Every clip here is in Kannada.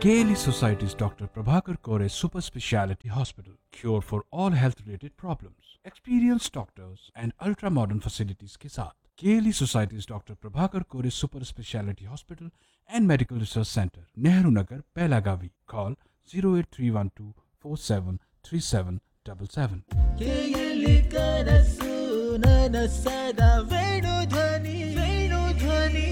KLE Society's Dr. Prabhakar Kore Super Speciality Hospital. Cure for all health related problems. Experienced doctors and ultra modern facilities के साथ KLE Society's Dr. Prabhakar Kore Super Speciality Hospital and Medical Research Center, Nehru Nagar, Pelagavi. Call 08312 473777. ಕೇಯಲಿ ಕನಸು ನನಸದ ವೇಣು ಧ್ವನಿ ವೇಣು ಧ್ವನಿ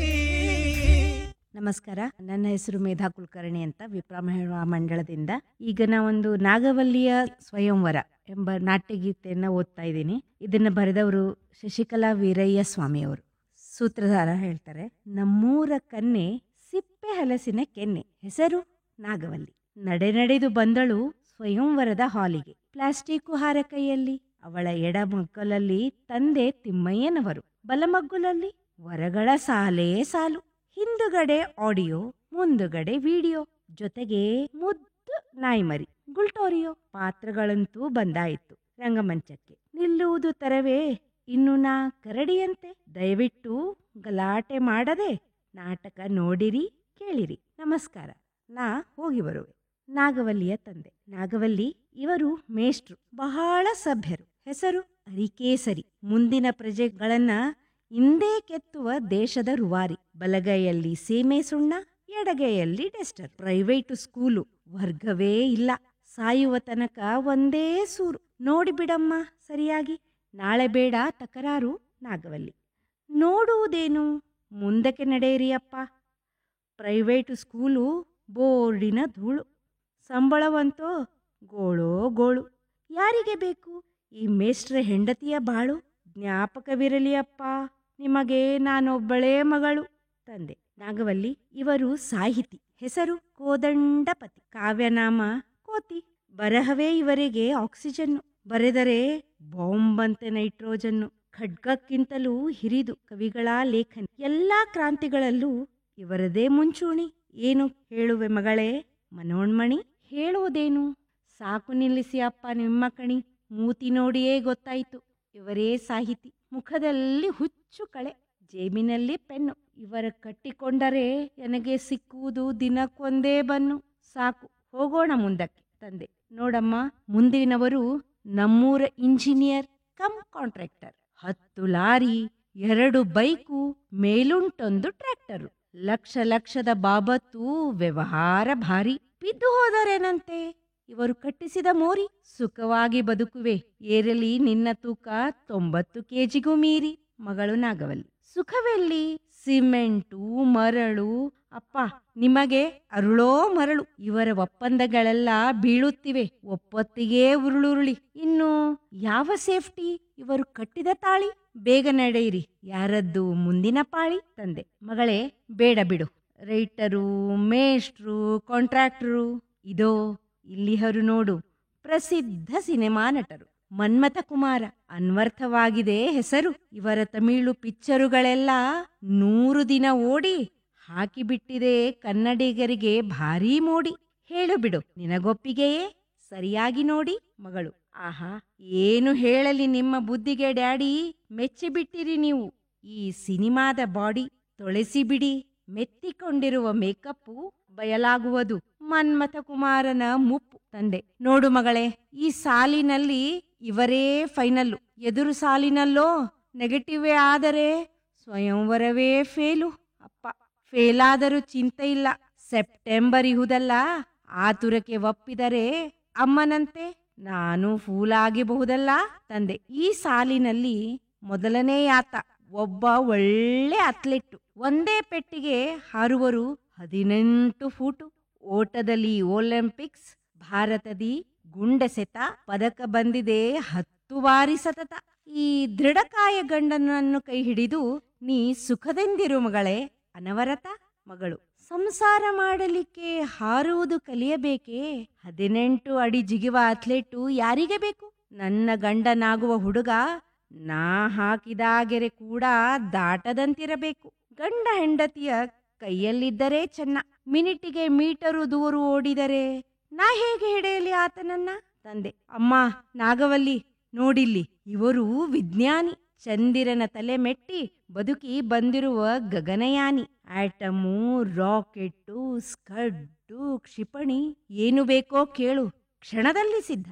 ನಮಸ್ಕಾರ ನನ್ನ ಹೆಸರು ಮೇಧಾ ಕುಲಕರ್ಣಿ ಅಂತ ವಿಪ್ರ ಮಹಿಳಾ ಮಂಡಳದಿಂದ ಈಗ ನಾವೊಂದು ನಾಗವಲ್ಲಿಯ ಸ್ವಯಂವರ ಎಂಬ ನಾಟ್ಯಗೀತೆಯನ್ನ ಓದ್ತಾ ಇದ್ದೀನಿ ಇದನ್ನ ಬರೆದವರು ಶಶಿಕಲಾ ವೀರಯ್ಯ ಸ್ವಾಮಿಯವರು ಸೂತ್ರಧಾರ ಹೇಳ್ತಾರೆ ನಮ್ಮೂರ ಕನ್ನೆ ಸಿಪ್ಪೆ ಹಲಸಿನ ಕೆನ್ನೆ ಹೆಸರು ನಾಗವಲ್ಲಿ ನಡೆ ನಡೆದು ಬಂದಳು ಸ್ವಯಂವರದ ಹಾಲಿಗೆ ಪ್ಲಾಸ್ಟಿಕ್ ಹಾರ ಕೈಯಲ್ಲಿ ಅವಳ ಎಡ ಮಗ್ಗಲಲ್ಲಿ ತಂದೆ ತಿಮ್ಮಯ್ಯನವರು ಬಲಮಗ್ಗುಲಲ್ಲಿ ವರಗಳ ಸಾಲೇ ಸಾಲು ಹಿಂದುಗಡೆ ಆಡಿಯೋ ಮುಂದುಗಡೆ ವಿಡಿಯೋ ಜೊತೆಗೆ ಮುದ್ದು ನಾಯಿಮರಿ ಗುಲ್ಟೋರಿಯೋ ಪಾತ್ರಗಳಂತೂ ಬಂದಾಯಿತು ರಂಗಮಂಚಕ್ಕೆ ನಿಲ್ಲುವುದು ತರವೇ ಇನ್ನು ನಾ ಕರಡಿಯಂತೆ ದಯವಿಟ್ಟು ಗಲಾಟೆ ಮಾಡದೆ ನಾಟಕ ನೋಡಿರಿ ಕೇಳಿರಿ ನಮಸ್ಕಾರ ನಾ ಹೋಗಿ ಬರುವೆ ನಾಗವಲ್ಲಿಯ ತಂದೆ ನಾಗವಲ್ಲಿ ಇವರು ಮೇಷ್ಟ್ರು ಬಹಳ ಸಭ್ಯರು ಹೆಸರು ಅರಿಕೇಸರಿ ಮುಂದಿನ ಪ್ರಜೆಗಳನ್ನ ಇಂದೇ ಕೆತ್ತುವ ದೇಶದ ರುವಾರಿ ಬಲಗೈಯಲ್ಲಿ ಸೀಮೆ ಸುಣ್ಣ ಎಡಗೈಯಲ್ಲಿ ಡಸ್ಟರ್ ಪ್ರೈವೇಟು ಸ್ಕೂಲು ವರ್ಗವೇ ಇಲ್ಲ ಸಾಯುವ ತನಕ ಒಂದೇ ಸೂರು ನೋಡಿ ಬಿಡಮ್ಮ ಸರಿಯಾಗಿ ನಾಳೆ ಬೇಡ ತಕರಾರು ನಾಗವಲ್ಲಿ ನೋಡುವುದೇನು ಮುಂದಕ್ಕೆ ನಡೆಯಿರಿ ಅಪ್ಪ ಪ್ರೈವೇಟು ಸ್ಕೂಲು ಬೋರ್ಡಿನ ಧೂಳು ಸಂಬಳವಂತೋ ಗೋಳೋ ಗೋಳು ಯಾರಿಗೆ ಬೇಕು ಈ ಮೇಷ್ಟ್ರ ಹೆಂಡತಿಯ ಬಾಳು ಜ್ಞಾಪಕವಿರಲಿ ಅಪ್ಪ ನಿಮಗೆ ನಾನೊಬ್ಬಳೇ ಮಗಳು ತಂದೆ ನಾಗವಲ್ಲಿ ಇವರು ಸಾಹಿತಿ ಹೆಸರು ಕೋದಂಡಪತಿ ಕಾವ್ಯನಾಮ ಕೋತಿ ಬರಹವೇ ಇವರಿಗೆ ಆಕ್ಸಿಜನ್ನು ಬರೆದರೆ ಬಾಂಬಂತೆ ನೈಟ್ರೋಜನ್ನು ಖಡ್ಗಕ್ಕಿಂತಲೂ ಹಿರಿದು ಕವಿಗಳ ಲೇಖನಿ ಎಲ್ಲಾ ಕ್ರಾಂತಿಗಳಲ್ಲೂ ಇವರದೇ ಮುಂಚೂಣಿ ಏನು ಹೇಳುವೆ ಮಗಳೇ ಮನೋಣ್ಮಣಿ ಹೇಳುವುದೇನು ಸಾಕು ನಿಲ್ಲಿಸಿ ಅಪ್ಪ ನಿಮ್ಮ ಕಣಿ ಮೂತಿ ನೋಡಿಯೇ ಗೊತ್ತಾಯಿತು ಇವರೇ ಸಾಹಿತಿ ಮುಖದಲ್ಲಿ ಹುಚ್ಚು ಕಳೆ ಜೇಬಿನಲ್ಲಿ ಪೆನ್ನು ಇವರ ಕಟ್ಟಿಕೊಂಡರೆ ನನಗೆ ಸಿಕ್ಕುವುದು ದಿನಕ್ಕೊಂದೇ ಬನ್ನು ಸಾಕು ಹೋಗೋಣ ಮುಂದಕ್ಕೆ ತಂದೆ ನೋಡಮ್ಮ ಮುಂದಿನವರು ನಮ್ಮೂರ ಇಂಜಿನಿಯರ್ ಕಮ್ ಕಾಂಟ್ರಾಕ್ಟರ್ ಹತ್ತು ಲಾರಿ ಎರಡು ಬೈಕು ಮೇಲುಂಟೊಂದು ಟ್ರ್ಯಾಕ್ಟರು ಲಕ್ಷ ಲಕ್ಷದ ಬಾಬತ್ತು ವ್ಯವಹಾರ ಭಾರಿ ಬಿದ್ದು ಹೋದರೇನಂತೆ ಇವರು ಕಟ್ಟಿಸಿದ ಮೋರಿ ಸುಖವಾಗಿ ಬದುಕುವೆ ಏರಲಿ ನಿನ್ನ ತೂಕ ತೊಂಬತ್ತು ಕೆಜಿಗೂ ಮೀರಿ ಮಗಳು ನಾಗವಲ್ಲಿ ಸುಖವೆಲ್ಲಿ ಸಿಮೆಂಟು ಮರಳು ಅಪ್ಪ ನಿಮಗೆ ಅರುಳೋ ಮರಳು ಇವರ ಒಪ್ಪಂದಗಳೆಲ್ಲ ಬೀಳುತ್ತಿವೆ ಒಪ್ಪತ್ತಿಗೆ ಉರುಳುರುಳಿ ಇನ್ನು ಯಾವ ಸೇಫ್ಟಿ ಇವರು ಕಟ್ಟಿದ ತಾಳಿ ಬೇಗ ನಡೆಯಿರಿ ಯಾರದ್ದು ಮುಂದಿನ ಪಾಳಿ ತಂದೆ ಮಗಳೇ ಬೇಡ ಬಿಡು ರೈಟರು ಮೇಷ್ಟ್ರು ಕಾಂಟ್ರಾಕ್ಟರು ಇದೋ ಇಲ್ಲಿಹರು ನೋಡು ಪ್ರಸಿದ್ಧ ಸಿನಿಮಾ ನಟರು ಮನ್ಮಥ ಕುಮಾರ ಅನ್ವರ್ಥವಾಗಿದೆ ಹೆಸರು ಇವರ ತಮಿಳು ಪಿಕ್ಚರುಗಳೆಲ್ಲ ನೂರು ದಿನ ಓಡಿ ಹಾಕಿಬಿಟ್ಟಿದೆ ಕನ್ನಡಿಗರಿಗೆ ಭಾರೀ ಮೋಡಿ ಹೇಳು ಬಿಡು ನಿನಗೊಪ್ಪಿಗೆಯೇ ಸರಿಯಾಗಿ ನೋಡಿ ಮಗಳು ಆಹಾ ಏನು ಹೇಳಲಿ ನಿಮ್ಮ ಬುದ್ಧಿಗೆ ಡ್ಯಾಡಿ ಮೆಚ್ಚಿಬಿಟ್ಟಿರಿ ನೀವು ಈ ಸಿನಿಮಾದ ಬಾಡಿ ತೊಳೆಸಿಬಿಡಿ ಮೆತ್ತಿಕೊಂಡಿರುವ ಮೇಕಪ್ಪು ಬಯಲಾಗುವುದು ಮನ್ಮಥ ಕುಮಾರನ ಮುಪ್ಪು ತಂದೆ ನೋಡು ಮಗಳೇ ಈ ಸಾಲಿನಲ್ಲಿ ಇವರೇ ಫೈನಲ್ಲು ಎದುರು ಸಾಲಿನಲ್ಲೋ ನೆಗೆಟಿವೇ ಆದರೆ ಸ್ವಯಂವರವೇ ಫೇಲು ಅಪ್ಪ ಫೇಲಾದರೂ ಚಿಂತೆ ಇಲ್ಲ ಸೆಪ್ಟೆಂಬರ್ ಇಹುದಲ್ಲ ಆತುರಕ್ಕೆ ಒಪ್ಪಿದರೆ ಅಮ್ಮನಂತೆ ನಾನು ಫೂಲಾಗಿಬಹುದಲ್ಲ ತಂದೆ ಈ ಸಾಲಿನಲ್ಲಿ ಮೊದಲನೇ ಆತ ಒಬ್ಬ ಒಳ್ಳೆ ಅಥ್ಲೆಟ್ ಒಂದೇ ಪೆಟ್ಟಿಗೆ ಹಾರುವರು ಹದಿನೆಂಟು ಫೂಟು ಓಟದಲ್ಲಿ ಒಲಿಂಪಿಕ್ಸ್ ಭಾರತದಿ ಗುಂಡೆಸೆತ ಪದಕ ಬಂದಿದೆ ಹತ್ತು ಬಾರಿ ಸತತ ಈ ದೃಢಕಾಯ ಗಂಡನನ್ನು ಕೈ ಹಿಡಿದು ನೀ ಸುಖದಿಂದಿರು ಮಗಳೇ ಅನವರತ ಮಗಳು ಸಂಸಾರ ಮಾಡಲಿಕ್ಕೆ ಹಾರುವುದು ಕಲಿಯಬೇಕೇ ಹದಿನೆಂಟು ಅಡಿ ಜಿಗಿವ ಅಥ್ಲೆಟು ಯಾರಿಗೆ ಬೇಕು ನನ್ನ ಗಂಡನಾಗುವ ಹುಡುಗ ನಾ ಹಾಕಿದಾಗೆರೆ ಕೂಡ ದಾಟದಂತಿರಬೇಕು ಗಂಡ ಹೆಂಡತಿಯ ಕೈಯಲ್ಲಿದ್ದರೆ ಚೆನ್ನ ಮಿನಿಟಿಗೆ ಮೀಟರು ದೂರ ಓಡಿದರೆ ನಾ ಹೇಗೆ ಹಿಡಿಯಲಿ ಆತನನ್ನ ತಂದೆ ಅಮ್ಮ ನಾಗವಲ್ಲಿ ನೋಡಿಲ್ಲಿ ಇವರು ವಿಜ್ಞಾನಿ ಚಂದಿರನ ತಲೆ ಮೆಟ್ಟಿ ಬದುಕಿ ಬಂದಿರುವ ಗಗನಯಾನಿ ಆಟಮು ರಾಕೆಟ್ಟು ಸ್ಕಡ್ಡು ಕ್ಷಿಪಣಿ ಏನು ಬೇಕೋ ಕೇಳು ಕ್ಷಣದಲ್ಲಿ ಸಿದ್ಧ